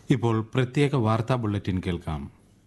ഇപ്പോൾ പ്രത്യേക വാർത്താ ബുള്ളറ്റിൻ കേൾക്കാം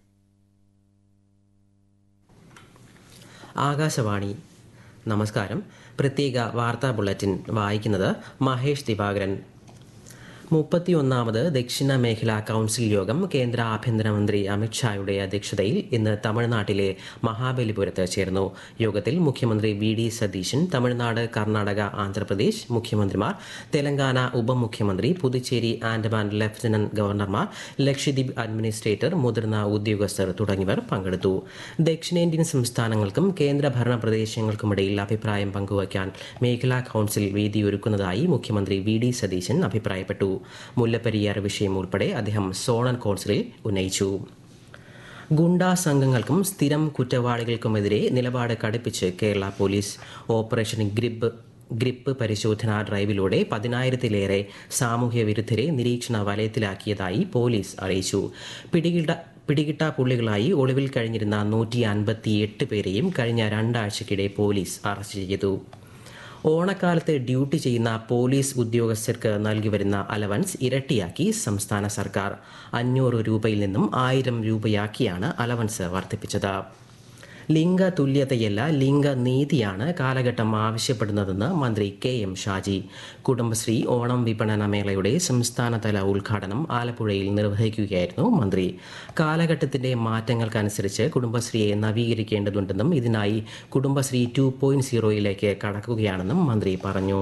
ആകാശവാണി നമസ്കാരം പ്രത്യേക വാർത്താ ബുള്ളറ്റിൻ വായിക്കുന്നത് മഹേഷ് ദിവാകരൻ മുപ്പത്തിയൊന്നാമത് ദക്ഷിണ മേഖലാ കൗൺസിൽ യോഗം കേന്ദ്ര ആഭ്യന്തരമന്ത്രി അമിത്ഷായുടെ അധ്യക്ഷതയിൽ ഇന്ന് തമിഴ്നാട്ടിലെ മഹാബലിപുരത്ത് ചേർന്നു യോഗത്തിൽ മുഖ്യമന്ത്രി വി ഡി സതീശൻ തമിഴ്നാട് കർണാടക ആന്ധ്രാപ്രദേശ് മുഖ്യമന്ത്രിമാർ തെലങ്കാന ഉപമുഖ്യമന്ത്രി പുതുച്ചേരി ആൻഡമാൻ ലഫ്റ്റനന്റ് ഗവർണർമാർ ലക്ഷദ്വീപ് അഡ്മിനിസ്ട്രേറ്റർ മുതിർന്ന ഉദ്യോഗസ്ഥർ തുടങ്ങിയവർ പങ്കെടുത്തു ദക്ഷിണേന്ത്യൻ സംസ്ഥാനങ്ങൾക്കും കേന്ദ്രഭരണ പ്രദേശങ്ങൾക്കുമിടയിൽ അഭിപ്രായം പങ്കുവയ്ക്കാൻ മേഖലാ കൗൺസിൽ വേദിയൊരുക്കുന്നതായി മുഖ്യമന്ത്രി വി ഡി സതീശൻ അഭിപ്രായപ്പെട്ടു മുല്ലപ്പെരിയാർ വിഷയം ഉൾപ്പെടെ അദ്ദേഹം സോണൽ കൗൺസിലിൽ ഉന്നയിച്ചു ഗുണ്ടാ സംഘങ്ങൾക്കും സ്ഥിരം കുറ്റവാളികൾക്കുമെതിരെ നിലപാട് കടുപ്പിച്ച് Kerala police operation grip grip പരിശോധനാ ഡ്രൈവിലൂടെ പതിനായിരത്തിലേറെ സാമൂഹ്യ വിരുദ്ധരെ നിരീക്ഷണ വലയത്തിലാക്കിയതായി പോലീസ് അറിയിച്ചു പിടികിട്ട പിടികിട്ട പുള്ളികളായി ഒളിവിൽ കഴിഞ്ഞിരുന്ന നൂറ്റി അൻപത്തിയെട്ട് പേരെയും കഴിഞ്ഞ രണ്ടാഴ്ചക്കിടെ പോലീസ് അറസ്റ്റ് ചെയ്തു ഓണക്കാലത്ത് ഡ്യൂട്ടി ചെയ്യുന്ന പോലീസ് ഉദ്യോഗസ്ഥർക്ക് നൽകി വരുന്ന അലവൻസ് ഇരട്ടിയാക്കി സംസ്ഥാന സർക്കാർ അഞ്ഞൂറ് രൂപയിൽ നിന്നും ആയിരം രൂപയാക്കിയാണ് അലവൻസ് വർദ്ധിപ്പിച്ചത് ലിംഗ തുല്യതയല്ല ലിംഗനീതിയാണ് കാലഘട്ടം ആവശ്യപ്പെടുന്നതെന്ന് മന്ത്രി കെ എം ഷാജി കുടുംബശ്രീ ഓണം വിപണന മേളയുടെ സംസ്ഥാനതല ഉദ്ഘാടനം ആലപ്പുഴയിൽ നിർവഹിക്കുകയായിരുന്നു മന്ത്രി കാലഘട്ടത്തിന്റെ മാറ്റങ്ങൾക്കനുസരിച്ച് കുടുംബശ്രീയെ നവീകരിക്കേണ്ടതുണ്ടെന്നും ഇതിനായി കുടുംബശ്രീ ടു പോയിന്റ് സീറോയിലേക്ക് കടക്കുകയാണെന്നും മന്ത്രി പറഞ്ഞു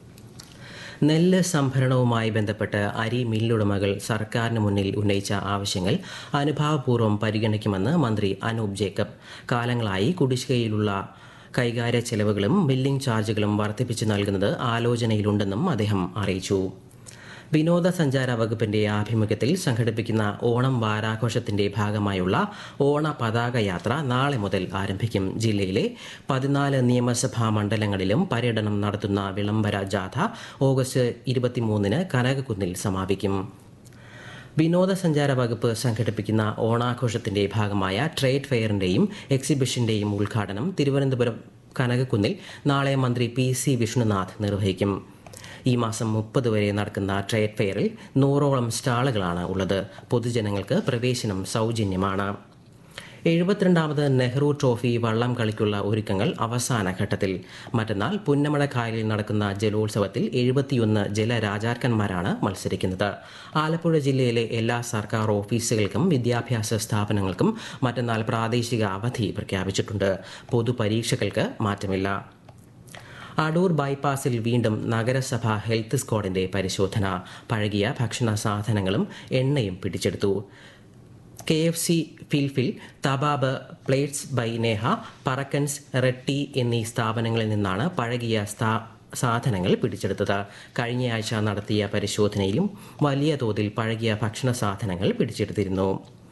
നെല്ല് സംഭരണവുമായി ബന്ധപ്പെട്ട് അരി മില്ലുടമകൾ സർക്കാരിന് മുന്നിൽ ഉന്നയിച്ച ആവശ്യങ്ങൾ അനുഭാവപൂർവ്വം പരിഗണിക്കുമെന്ന് മന്ത്രി അനൂപ് ജേക്കബ് കാലങ്ങളായി കുടിശ്ശികയിലുള്ള കൈകാര്യ ചെലവുകളും ബില്ലിംഗ് ചാർജുകളും വർദ്ധിപ്പിച്ചു നൽകുന്നത് ആലോചനയിലുണ്ടെന്നും അദ്ദേഹം അറിയിച്ചു വിനോദസഞ്ചാര വകുപ്പിന്റെ ആഭിമുഖ്യത്തിൽ സംഘടിപ്പിക്കുന്ന ഓണം വാരാഘോഷത്തിന്റെ ഭാഗമായുള്ള ഓണ പതാക യാത്ര നാളെ മുതൽ ആരംഭിക്കും ജില്ലയിലെ പതിനാല് നിയമസഭാ മണ്ഡലങ്ങളിലും പര്യടനം നടത്തുന്ന വിളംബര ജാഥ ഓഗസ്റ്റ് ഇരുപത്തിമൂന്നിന് കനകക്കുന്നിൽ സമാപിക്കും വിനോദസഞ്ചാര വകുപ്പ് സംഘടിപ്പിക്കുന്ന ഓണാഘോഷത്തിന്റെ ഭാഗമായ ട്രേഡ് ഫെയറിന്റെയും എക്സിബിഷന്റെയും ഉദ്ഘാടനം തിരുവനന്തപുരം കനകക്കുന്നിൽ നാളെ മന്ത്രി പി സി വിഷ്ണുനാഥ് നിർവഹിക്കും ഈ മാസം മുപ്പത് വരെ നടക്കുന്ന ട്രേഡ് ഫെയറിൽ നൂറോളം സ്റ്റാളുകളാണ് ഉള്ളത് പൊതുജനങ്ങൾക്ക് പ്രവേശനം സൗജന്യമാണ് എഴുപത്തിരണ്ടാമത് നെഹ്റു ട്രോഫി വള്ളം കളിക്കുള്ള ഒരുക്കങ്ങൾ അവസാന ഘട്ടത്തിൽ മറ്റന്നാൾ പുന്നമടക്കായലിൽ നടക്കുന്ന ജലോത്സവത്തിൽ എഴുപത്തിയൊന്ന് ജലരാജാക്കന്മാരാണ് മത്സരിക്കുന്നത് ആലപ്പുഴ ജില്ലയിലെ എല്ലാ സർക്കാർ ഓഫീസുകൾക്കും വിദ്യാഭ്യാസ സ്ഥാപനങ്ങൾക്കും മറ്റന്നാൾ പ്രാദേശിക അവധി പ്രഖ്യാപിച്ചിട്ടുണ്ട് പൊതുപരീക്ഷകൾക്ക് മാറ്റമില്ല അടൂർ ബൈപ്പാസിൽ വീണ്ടും നഗരസഭ ഹെൽത്ത് സ്ക്വാഡിന്റെ പരിശോധന പഴകിയ ഭക്ഷണ സാധനങ്ങളും എണ്ണയും പിടിച്ചെടുത്തു കെ എഫ് സി ഫിൽഫിൽ തബാബ് പ്ലേറ്റ്സ് ബൈ നേഹ പറക്കൻസ് റെട്ടി എന്നീ സ്ഥാപനങ്ങളിൽ നിന്നാണ് പഴകിയ സ്ഥാ സാധനങ്ങൾ പിടിച്ചെടുത്തത് കഴിഞ്ഞയാഴ്ച നടത്തിയ പരിശോധനയിലും വലിയ തോതിൽ പഴകിയ ഭക്ഷണ സാധനങ്ങൾ പിടിച്ചെടുത്തിരുന്നു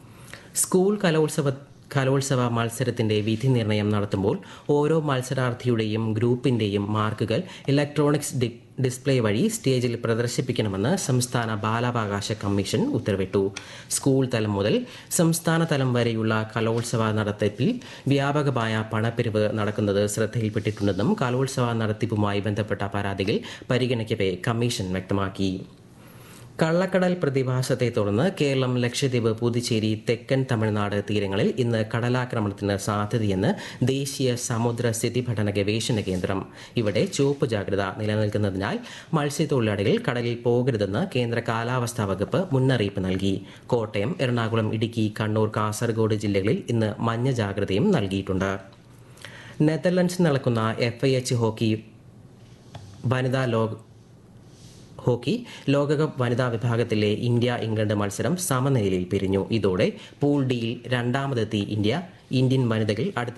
സ്കൂൾ കലോത്സവ കലോത്സവ മത്സരത്തിന്റെ വിധി നിർണയം നടത്തുമ്പോൾ ഓരോ മത്സരാർത്ഥിയുടെയും ഗ്രൂപ്പിന്റെയും മാർക്കുകൾ ഇലക്ട്രോണിക്സ് ഡി ഡിസ്പ്ലേ വഴി സ്റ്റേജിൽ പ്രദർശിപ്പിക്കണമെന്ന് സംസ്ഥാന ബാലാവകാശ കമ്മീഷൻ ഉത്തരവിട്ടു സ്കൂൾ തലം മുതൽ സംസ്ഥാന തലം വരെയുള്ള കലോത്സവ നടത്തിപ്പിൽ വ്യാപകമായ പണപ്പിരിവ് നടക്കുന്നത് ശ്രദ്ധയിൽപ്പെട്ടിട്ടുണ്ടെന്നും കലോത്സവ നടത്തിപ്പുമായി ബന്ധപ്പെട്ട പരാതികൾ പരിഗണിക്കവെ കമ്മീഷൻ വ്യക്തമാക്കി കള്ളക്കടൽ പ്രതിഭാസത്തെ തുടർന്ന് കേരളം ലക്ഷദ്വീപ് പുതുച്ചേരി തെക്കൻ തമിഴ്നാട് തീരങ്ങളിൽ ഇന്ന് കടലാക്രമണത്തിന് സാധ്യതയെന്ന് ദേശീയ സമുദ്ര സ്ഥിതിപഠന ഗവേഷണ കേന്ദ്രം ഇവിടെ ചുവപ്പ് ജാഗ്രത നിലനിൽക്കുന്നതിനാൽ മത്സ്യത്തൊഴിലാളികൾ കടലിൽ പോകരുതെന്ന് കേന്ദ്ര കാലാവസ്ഥാ വകുപ്പ് മുന്നറിയിപ്പ് നൽകി കോട്ടയം എറണാകുളം ഇടുക്കി കണ്ണൂർ കാസർഗോഡ് ജില്ലകളിൽ ഇന്ന് മഞ്ഞ ജാഗ്രതയും നൽകിയിട്ടുണ്ട് നെതർലൻഡ്സിൽ നടക്കുന്ന എഫ് ഐ എച്ച് ഹോക്കി വനിതാ ലോക ഹോക്കി ലോകകപ്പ് വനിതാ വിഭാഗത്തിലെ ഇന്ത്യ ഇംഗ്ലണ്ട് മത്സരം സമനിലയിൽ പിരിഞ്ഞു ഇതോടെ പൂൾ ഡിയിൽ രണ്ടാമതെത്തി ഇന്ത്യ ഇന്ത്യൻ വനിതകൾ അടുത്ത